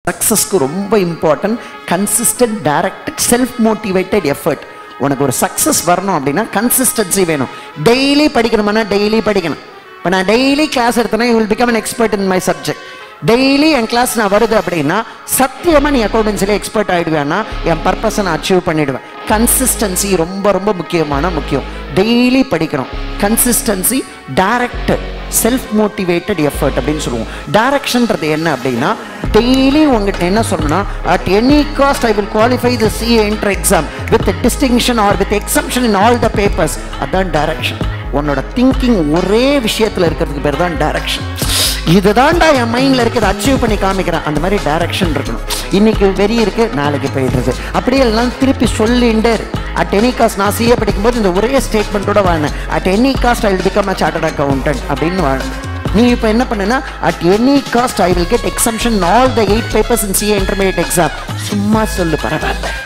சக்ஸஸ்க்கு ரொம்ப important consistent directed self motivated effort உனக்கு ஒரு சக்ஸஸ் வரணும் அப்படின்னா கன்சிஸ்டன்சி வேணும் டெய்லி படிக்கணுமானா டெய்லி படிக்கணும் இப்போ நான் டெய்லி கிளாஸ் எடுத்தேன்னா you will become an expert in my subject daily என் கிளாஸ் நான் வருது அப்படின்னா சத்தியமாக நீ அக்கௌண்டன்சிலே எக்ஸ்பர்ட் ஆகிடுவேன்னா என் பர்பஸை நான் அச்சீவ் பண்ணிடுவேன் கன்சிஸ்டன்சி ரொம்ப ரொம்ப முக்கியமான முக்கியம் டெய்லி படிக்கணும் consistency directed self motivated effort அப்படின்னு சொல்லுவோம் டைரக்ஷன்றது என்ன அப்படின்னா டெய்லி உங்ககிட்ட என்ன சொல்லணும்னா at any cost I will qualify the C entry exam with distinction or with exemption in all the papers அதான் டைரக்ஷன் உன்னோட திங்கிங் ஒரே விஷயத்தில் இருக்கிறதுக்கு பேர் தான் டைரக்ஷன் இதுதான்டா என் மைண்டில் இருக்குது அச்சீவ் பண்ணி காமிக்கிறேன் அந்த மாதிரி டைரக்ஷன் இருக்கணும் இன்னைக்கு வெறி இருக்கு நாளைக்கு போயிடுறது அப்படியே எல்லாம் திருப்பி சொல்லிண்டே அட் எனி காஸ்ட் நான் சிஏ படிக்கும்போது இந்த ஒரே ஸ்டேட்மெண்ட்டோட வாழ்ந்தேன் at any cost I will become a chartered accountant அப்படின்னு வாழ்ந்தேன் நீ இப்போ என்ன பண்ணுனா at any cost I will get exemption all the eight papers in CA intermediate exam சும்மா சொல்லு பரவாயில்ல